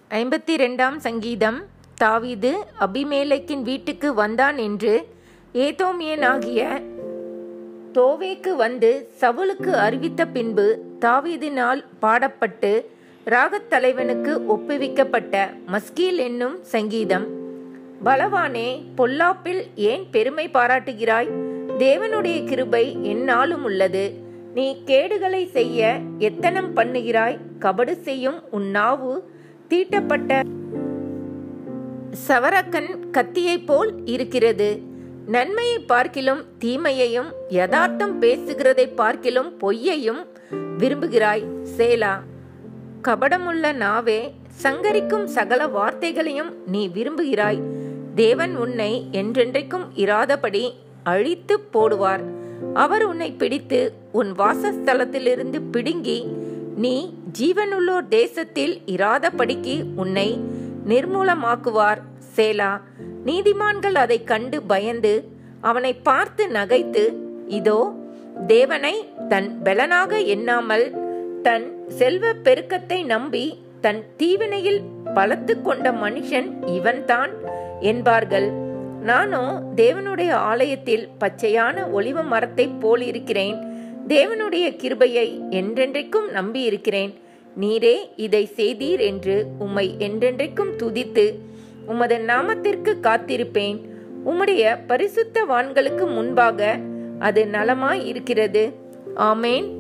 ஐம்பத்தி ரெண்டாம் சங்கீதம் தாவீது அபிமேலக்கின் வீட்டுக்கு வந்தான் என்று ஏதோமியனாகிய தோவேக்கு வந்து சவுலுக்கு அறிவித்த பின்பு தாவீதினால் பாடப்பட்டு ராகத் தலைவனுக்கு ஒப்புவிக்கப்பட்ட மஸ்கீல் என்னும் சங்கீதம் பலவானே பொல்லாப்பில் ஏன் பெருமை பாராட்டுகிறாய் தேவனுடைய கிருபை எந்நாளும் உள்ளது நீ கேடுகளை செய்ய எத்தனம் பண்ணுகிறாய் கபடு செய்யும் உன் நாவு தீட்டப்பட்ட சவரக்கன் கத்தியைப் போல் இருக்கிறது நன்மையை பார்க்கிலும் தீமையையும் யதார்த்தம் பேசுகிறதை பார்க்கிலும் பொய்யையும் விரும்புகிறாய் சேலா கபடமுள்ள நாவே சங்கரிக்கும் சகல வார்த்தைகளையும் நீ விரும்புகிறாய் தேவன் உன்னை என்றென்றைக்கும் இராதபடி அழித்து போடுவார் அவர் உன்னை பிடித்து உன் வாசஸ்தலத்திலிருந்து பிடுங்கி நீ ஜீவனுள்ளோர் தேசத்தில் இராதபடிக்கு உன்னை நிர்மூலமாக்குவார் சேலா நீதிமான்கள் அதை கண்டு பயந்து அவனை பார்த்து நகைத்து இதோ தேவனை தன் பலனாக எண்ணாமல் தன் செல்வ பெருக்கத்தை நம்பி தன் தீவினையில் பலத்து கொண்ட மனுஷன் இவன்தான் என்பார்கள் நானோ தேவனுடைய ஆலயத்தில் பச்சையான ஒளிவ மரத்தைப் போல் இருக்கிறேன் தேவனுடைய கிருபையை என்றென்றைக்கும் நம்பி இருக்கிறேன் நீரே இதை செய்தீர் என்று உம்மை என்றென்றைக்கும் துதித்து உமது நாமத்திற்கு காத்திருப்பேன் உம்முடைய பரிசுத்த வான்களுக்கு முன்பாக அது நலமாய் இருக்கிறது ஆமேன்